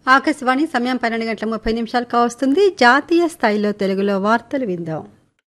ఆకాశవాణి సమయం పన్నెండు గంటల ముప్పై నిమిషాలు కావస్తుంది జాతీయ స్థాయిలో తెలుగులో వార్తలు విందాం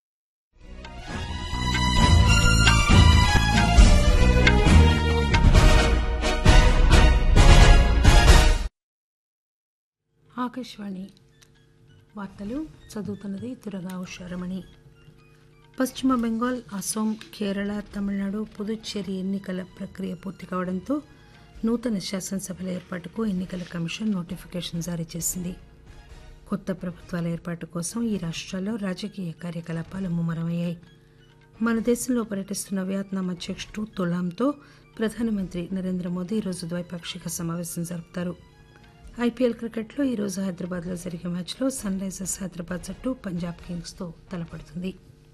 ఆకాశవాణి వార్తలు చదువుతున్నది తురగా ఉషారమణి పశ్చిమ బెంగాల్ అసోం కేరళ తమిళనాడు పుదుచ్చేరి ఎన్నికల ప్రక్రియ పూర్తి కావడంతో నూతన శాసనసభల ఏర్పాటుకు ఎన్నికల కమిషన్ నోటిఫికేషన్ జారీ చేసింది కొత్త ప్రభుత్వాల ఏర్పాటు కోసం ఈ రాష్ట్రాల్లో రాజకీయ కార్యకలాపాలు ముమ్మరమయ్యాయి మన దేశంలో పర్యటిస్తున్న వియత్నాం అధ్యక్షుడు తులాంతో ప్రధానమంత్రి నరేంద్ర మోదీ ఈరోజు ద్వైపాక్షిక సమావేశం జరుపుతారు ఐపీఎల్ క్రికెట్లో ఈరోజు హైదరాబాద్లో జరిగే మ్యాచ్లో సన్ రైజర్స్ హైదరాబాద్ జట్టు పంజాబ్ కింగ్స్తో తలపడుతుంది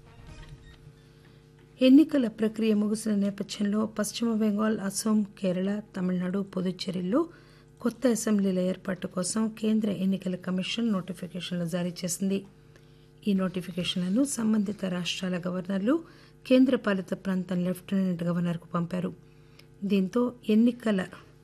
ఎన్నికల ప్రక్రియ ముగిసిన నేపథ్యంలో పశ్చిమ బెంగాల్ అసోం కేరళ తమిళనాడు పుదుచ్చేరిల్లో కొత్త అసెంబ్లీల ఏర్పాటు కోసం కేంద్ర ఎన్నికల కమిషన్ నోటిఫికేషన్లు జారీ చేసింది ఈ నోటిఫికేషన్లను సంబంధిత రాష్ట్రాల గవర్నర్లు కేంద్రపాలిత ప్రాంతం లెఫ్టినెంట్ గవర్నర్కు పంపారు దీంతో ఎన్నికల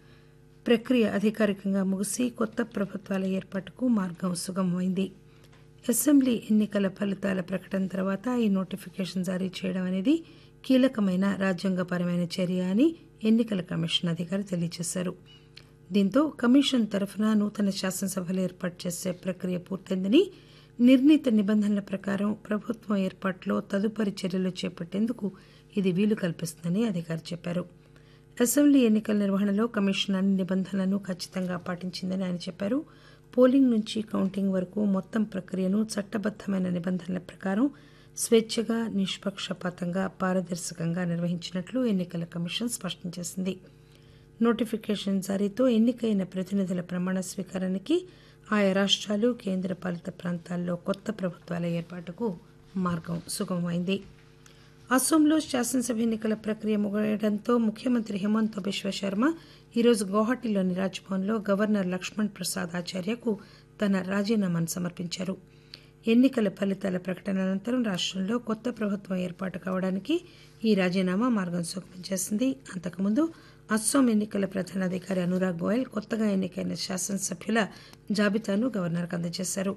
ప్రక్రియ అధికారికంగా ముగిసి కొత్త ప్రభుత్వాల ఏర్పాటుకు మార్గం సుగమమైంది అసెంబ్లీ ఎన్నికల ఫలితాల ప్రకటన తర్వాత ఈ నోటిఫికేషన్ జారీ చేయడం అనేది కీలకమైన రాజ్యాంగపరమైన చర్య అని ఎన్నికల కమిషన్ అధికారి తెలియజేశారు దీంతో కమిషన్ తరఫున నూతన శాసనసభలు ఏర్పాటు చేసే ప్రక్రియ పూర్తయిందని నిర్ణీత నిబంధనల ప్రకారం ప్రభుత్వం ఏర్పాటులో తదుపరి చర్యలు చేపట్టేందుకు ఇది వీలు కల్పిస్తుందని అధికారి చెప్పారు అసెంబ్లీ ఎన్నికల నిర్వహణలో కమిషన్ అన్ని నిబంధనలను ఖచ్చితంగా పాటించిందని ఆయన చెప్పారు పోలింగ్ నుంచి కౌంటింగ్ వరకు మొత్తం ప్రక్రియను చట్టబద్దమైన నిబంధనల ప్రకారం స్వేచ్ఛగా నిష్పక్షపాతంగా పారదర్శకంగా నిర్వహించినట్లు ఎన్నికల కమిషన్ స్పష్టం చేసింది నోటిఫికేషన్ జారీతో ఎన్నికైన ప్రతినిధుల ప్రమాణ స్వీకారానికి ఆయా రాష్ట్రాలు కేంద్రపాలిత ప్రాంతాల్లో కొత్త ప్రభుత్వాల ఏర్పాటుకు మార్గం సుగమమైంది అస్సోంలో శాసనసభ ఎన్నికల ప్రక్రియ ముగియడంతో ముఖ్యమంత్రి హిమంత బిశ్వ శర్మ ఈరోజు గౌహటిలోని రాజ్భవన్లో గవర్నర్ లక్ష్మణ్ ప్రసాద్ ఆచార్యకు తన రాజీనామాను సమర్పించారు ఎన్నికల ఫలితాల ప్రకటన అనంతరం రాష్ట్రంలో కొత్త ప్రభుత్వం ఏర్పాటు కావడానికి ఈ రాజీనామా మార్గం సుగమం చేసింది అంతకుముందు అస్సోం ఎన్నికల ప్రధానాధికారి అనురాగ్ గోయల్ కొత్తగా ఎన్నికైన శాసనసభ్యుల జాబితాను గవర్నర్కు అందజేశారు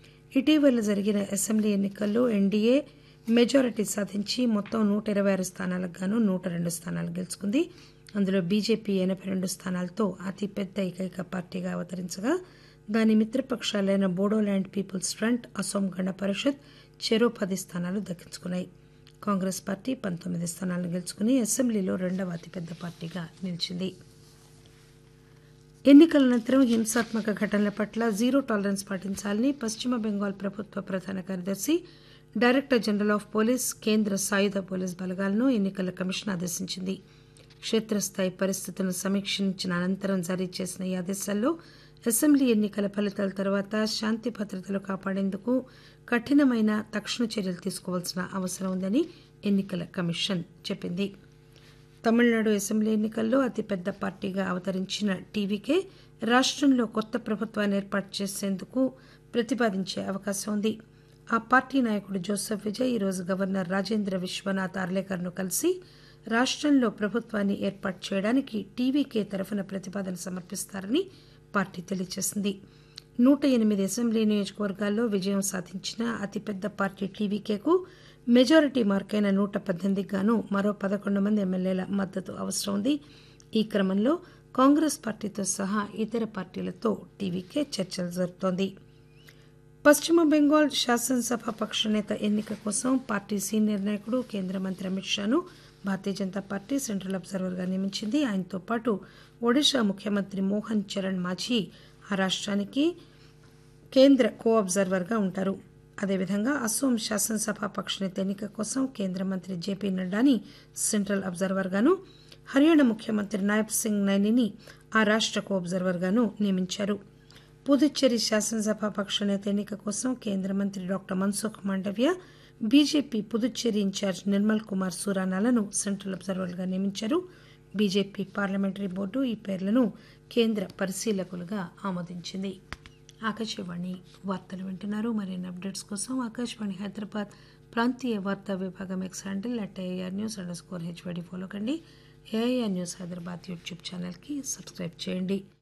ఇటీవల జరిగిన అసెంబ్లీ ఎన్నికల్లో ఎన్డీఏ మెజారిటీ సాధించి మొత్తం నూట ఇరవై ఆరు స్థానాలకు గాను నూట రెండు స్థానాలు గెలుచుకుంది అందులో బీజేపీ ఎనభై రెండు స్థానాలతో అతిపెద్ద ఏకైక పార్టీగా అవతరించగా దాని మిత్రపక్షాలైన బోడోల్యాండ్ పీపుల్స్ ఫ్రంట్ అసోం గణ పరిషత్ చెరో పది స్థానాలు దక్కించుకున్నాయి కాంగ్రెస్ పార్టీ పంతొమ్మిది స్థానాలను గెలుచుకుని అసెంబ్లీలో రెండవ అతిపెద్ద పార్టీగా నిలిచింది ఎన్నికల అనంతరం హింసాత్మక ఘటనల పట్ల జీరో టాలరెన్స్ పాటించాలని పశ్చిమ బెంగాల్ ప్రభుత్వ ప్రధాన కార్యదర్శి డైరెక్టర్ జనరల్ ఆఫ్ పోలీస్ కేంద్ర సాయుధ పోలీస్ బలగాలను ఎన్నికల కమిషన్ ఆదేశించింది క్షేత్రస్థాయి పరిస్థితులను సమీక్షించిన అనంతరం జారీ చేసిన ఈ ఆదేశాల్లో అసెంబ్లీ ఎన్నికల ఫలితాల తర్వాత శాంతి భద్రతలు కాపాడేందుకు కఠినమైన తక్షణ చర్యలు తీసుకోవాల్సిన అవసరం ఉందని ఎన్నికల కమిషన్ చెప్పింది తమిళనాడు అసెంబ్లీ ఎన్నికల్లో అతిపెద్ద పార్టీగా అవతరించిన టీవీకే రాష్ట్రంలో కొత్త ప్రభుత్వాన్ని ఏర్పాటు చేసేందుకు ప్రతిపాదించే అవకాశం ఉంది ఆ పార్టీ నాయకుడు జోసెఫ్ విజయ్ ఈరోజు గవర్నర్ రాజేంద్ర విశ్వనాథ్ ఆర్లేకర్ను కలిసి రాష్ట్రంలో ప్రభుత్వాన్ని ఏర్పాటు చేయడానికి టీవీకే తరఫున ప్రతిపాదన సమర్పిస్తారని పార్టీ తెలియజేసింది నూట ఎనిమిది అసెంబ్లీ నియోజకవర్గాల్లో విజయం సాధించిన అతిపెద్ద పార్టీ టీవీకేకు మెజారిటీ మార్కైన నూట పద్దెనిమిదికి గాను మరో పదకొండు మంది ఎమ్మెల్యేల మద్దతు అవసరం ఉంది ఈ క్రమంలో కాంగ్రెస్ పార్టీతో సహా ఇతర పార్టీలతో టీవీకే చర్చలు జరుపుతోంది పశ్చిమ బెంగాల్ శాసనసభ పక్షనేత ఎన్నిక కోసం పార్టీ సీనియర్ నాయకుడు కేంద్ర మంత్రి అమిత్ షాను భారతీయ జనతా పార్టీ సెంట్రల్ అబ్జర్వర్గా నియమించింది ఆయనతో పాటు ఒడిషా ముఖ్యమంత్రి మోహన్ చరణ్ మాఝీ ఆ రాష్ట్రానికి కేంద్ర కో అబ్జర్వర్గా ఉంటారు అదేవిధంగా అస్సోం శాసనసభ పక్షనేత ఎన్నిక కోసం కేంద్ర మంత్రి జేపీ నడ్డాని సెంట్రల్ అబ్జర్వర్గాను హర్యానా ముఖ్యమంత్రి నాయబ్ సింగ్ నైనిని ఆ రాష్ట్ర కో అబ్జర్వర్గాను నియమించారు పుదుచ్చేరి శాసనసభ పక్షనేత ఎన్నిక కోసం కేంద్ర మంత్రి doctor Mansukh Mandaviya BJP Puducherry in charge Nirmal Kumar సూరానాలను సెంట్రల్ అబ్జర్వర్గా నియమించారు బీజేపీ పార్లమెంటరీ బోర్డు ఈ పేర్లను కేంద్ర పరిశీలకులుగా ఆమోదించింది ఆకాశవాణి వార్తలు వింటున్నారు మరిన్ని అప్డేట్స్ కోసం ఆకాశవాణి హైదరాబాద్ ప్రాంతీయ వార్తా విభాగం X handle at A I R news underscore H Y D follow కండి ఏఐఆర్ న్యూస్ హైదరాబాద్ యూట్యూబ్ ఛానల్కి సబ్స్క్రైబ్ చేయండి